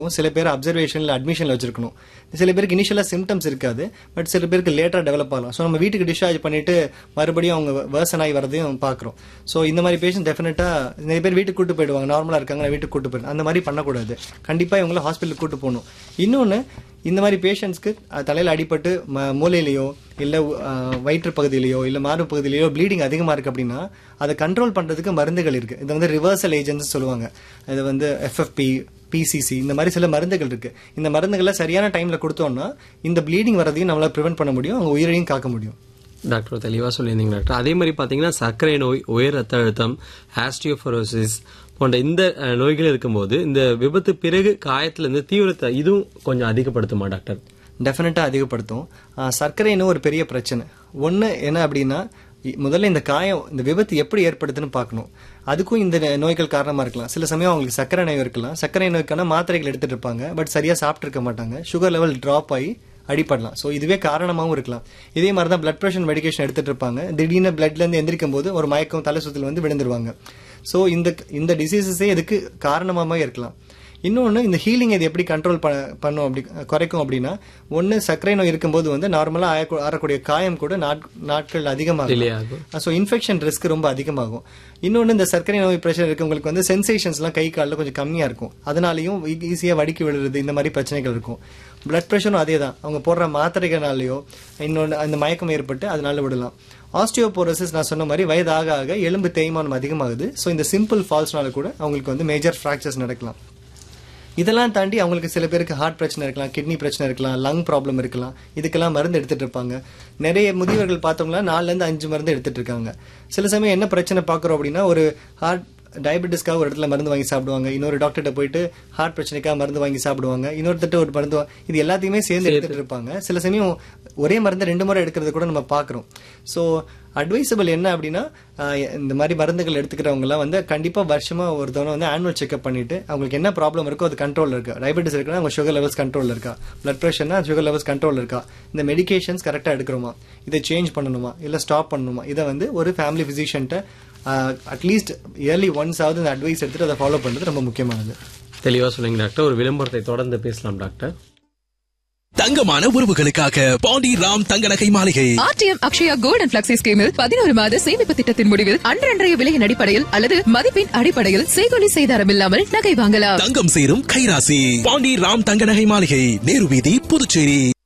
சில பேர் அப்சர்வேஷன்ல அட்மிஷன்ல வச்சிருக்கணும் சில பேருக்கு இனிஷியலா சிம்டம்ஸ் இருக்காது பட் சில பேருக்கு லேட்டா டெவலப் ஆகலாம் ஸோ நம்ம வீட்டுக்கு டிஸ்சார்ஜ் பண்ணிட்டு மறுபடியும் அவங்க வேர்சன் ஆகி வரதையும் பார்க்குறோம் ஸோ இந்த மாதிரி பேஷண்ட் டெஃபினட்டா நிறைய பேர் வீட்டுக்கு கூட்டு போயிடுவாங்க நார்மலா இருக்காங்க நான் வீட்டுக்கு கூட்டு போயிடும் அந்த மாதிரி பண்ணக்கூடாது கண்டிப்பா இவங்களை ஹாஸ்பிட்டலுக்கு கூட்டு போகணும் இன்னொன்னு இந்த மாதிரி பேஷண்ட்ஸ்க்கு தலையில அடிபட்டு ம- மூளையிலயோ இல்ல அஹ், வயிற்று பகுதியிலயோ இல்ல மார்பு பகுதியிலயோ ப்ளீடிங் அதிகமா இருக்கு அப்படின்னா அதை கண்ட்ரோல் பண்றதுக்கு மருந்துகள் இருக்கு இது வந்து ரிவர்சல் ஏஜென்ட்ஸ் சொல்லுவாங்க இது வந்து எஃப்எஃப்பி பிசிசி இந்த மாதிரி சில மருந்துகள் இருக்கு இந்த மருந்துகளை சரியான டைம்ல கொடுத்தோம்னா இந்த ப்ளீடிங் வரதையும் நம்மளால ப்ரிவென்ட் பண்ண முடியும் அவங்க உயிரையும் காக்க முடியும் டாக்டர் தெளிவாக சொல்லியிருந்தீங்க டாக்டர் அதே மாதிரி பார்த்தீங்கன்னா சர்க்கரை நோய் உயர் ரத்த அழுத்தம் ஆஸ்டியோஃபரோசிஸ் போன்ற இந்த அஹ், நோய்கள் இருக்கும்போது இந்த விபத்து பிறகு காயத்துல இருந்து தீவிரத்தை இதுவும் கொஞ்சம் அதிகப்படுத்துமா டாக்டர் டெஃபினட்டா அதிகப்படுத்தும் ஆஹ், சர்க்கரை இன்னும் ஒரு பெரிய பிரச்சனை ஒண்ணு என்ன அப்படின்னா இ- முதல்ல இந்த காயம் இந்த விபத்து எப்படி ஏற்படுதுன்னு பார்க்கணும் அதுக்கும் இந்த ந- நோய்கள் காரணமா இருக்கலாம் சில சமயம் அவங்களுக்கு சர்க்கரை நோய் இருக்கலாம் சர்க்கரை நோய்க்கான மாத்திரைகள் எடுத்துட்டு இருப்பாங்க பட் சரியா சாப்பிட்டு இருக்க மாட்டாங்க சுகர் லெவல் டிராப் ஆகி அடிபடலாம் ஸோ இதுவே காரணமாகவும் இருக்கலாம் இதே மாதிரி தான் பிளட் ப்ரெஷர் மெடிகேஷன் எடுத்துட்டு இருப்பாங்க திடீர்னு பிளட்ல இருந்து எந்திரிக்கும் போது ஒரு மயக்கம் தலை சுத்தல் வந்து விழுந்துருவாங்க ஸோ இந்த இந்த டிசீசஸே இதுக்கு காரணமாக இருக்கலாம் இன்னொன்று இந்த ஹீலிங் இது எப்படி கண்ட்ரோல் பண்ணும் அப்படி குறைக்கும் அப்படின்னா ஒன்று சர்க்கரை நோய் இருக்கும்போது வந்து நார்மலாக ஆறக்கூடிய காயம் கூட நாட்- நாட்கள் Delay அதிகமாகும் ஆகும். ஸோ இன்ஃபெக்ஷன் ரிஸ்க் ரொம்ப அதிகமாகும் இன்னொன்று இந்த சர்க்கரை நோய் பிரச்சனை இருக்கவங்களுக்கு வந்து சென்சேஷன்ஸ்லாம் கை காலில் கொஞ்சம் கம்மியாக இருக்கும் அதனாலையும் ஈஸியாக வடிக்கி விழுறது இந்த மாதிரி பிரச்சனைகள் இருக்கும் பிளட் ப்ரெஷரும் அதே தான் அவங்க போடுற மாத்திரைகள்னாலேயோ இன்னொன்று அந்த மயக்கம் ஏற்பட்டு அதனால விடலாம் ஆஸ்டியோபோரோசிஸ் நான் சொன்ன மாதிரி வயது ஆக ஆக எலும்பு தேய்மானம் அதிகமாகுது ஸோ இந்த சிம்பிள் ஃபால்ஸ்னால கூட அவங்களுக்கு வந்து மேஜர் ஃப்ராக்சர்ஸ் நடக்கலாம் இதெல்லாம் தாண்டி அவங்களுக்கு சில பேருக்கு ஹார்ட் பிரச்சனை இருக்கலாம் கிட்னி பிரச்சனை இருக்கலாம் லங் ப்ராப்ளம் இருக்கலாம் இதுக்கெல்லாம் மருந்து எடுத்துட்டு இருப்பாங்க நிறைய முதியவர்கள் பார்த்தோம்னா நாலுல இருந்து அஞ்சு மருந்து எடுத்துட்டு இருக்காங்க சில சமயம் என்ன பிரச்சனை பார்க்குறோம் அப்படின்னா ஒரு ஹார்ட் டயபெட்டிஸ்க்காக ஒரு இடத்துல மருந்து வாங்கி சாப்பிடுவாங்க இன்னொரு டாக்டர்கிட்ட போயிட்டு ஹார்ட் பிரச்சனைக்காக மருந்து வாங்கி சாப்பிடுவாங்க இன்னொருத்தட்ட ஒரு மருந்து வா- இது எல்லாத்தையுமே சேர்ந்து எடுத்துட்டு இருப்பாங்க சில சமயம் ஒரே மருந்து ரெண்டு முறை எடுக்கிறது கூட நம்ம பார்க்குறோம் ஸோ அட்வைசபிள் என்ன அப்படின்னா ஆஹ், இந்த மாதிரி மருந்துகள் எடுத்துக்கிறவங்க எல்லாம் வந்து கண்டிப்பா வருஷமா ஒரு தவணை வந்து ஆனுவல் செக்அப் பண்ணிட்டு அவங்களுக்கு என்ன ப்ராப்ளம் இருக்கோ அது கண்ட்ரோல் இருக்கா டயபெட்டிஸ் இருக்குன்னா அவங்க சுகர் லெவல்ஸ் கண்ட்ரோல் இருக்கா பிளட் ப்ரெஷர்னா சுகர் லெவல்ஸ் கண்ட்ரோல் இருக்கா இந்த மெடிகேஷன்ஸ் கரெக்டா எடுக்கிறோமா இதை சேஞ்ச் பண்ணணுமா இல்ல ஸ்டாப் பண்ணணுமா இதை வந்து ஒரு ஃபேமிலி பிசிஷியன்ட்ட அட்லீஸ்ட் இயர்லி ஒன்ஸ் ஆகுது இந்த அட்வைஸ் எடுத்துட்டு அதை ஃபாலோ பண்றது ரொம்ப முக்கியமானது தெளிவா சொல்லுங்க டாக்டர் ஒரு விளம்பரத்தை தொடர்ந்து பேசலாம் டாக்டர் தங்கமான உறவுகளுக்காக பாண்டி ராம் தங்க நகை மாளிகை R T M Akshaya gold and flexi ஸ்கீமில் பதினோரு மாத சேமிப்பு திட்டத்தின் முடிவில் அன்றன்றைய விலையின் அடிப்படையில் அல்லது மதிப்பின் அடிப்படையில் செய்கொலி செய்தாரம் இல்லாமல் நகை வாங்கலாம் தங்கம் சேரும் கைராசி பாண்டி ராம் தங்க நகை மாளிகை நேரு வீதி புதுச்சேரி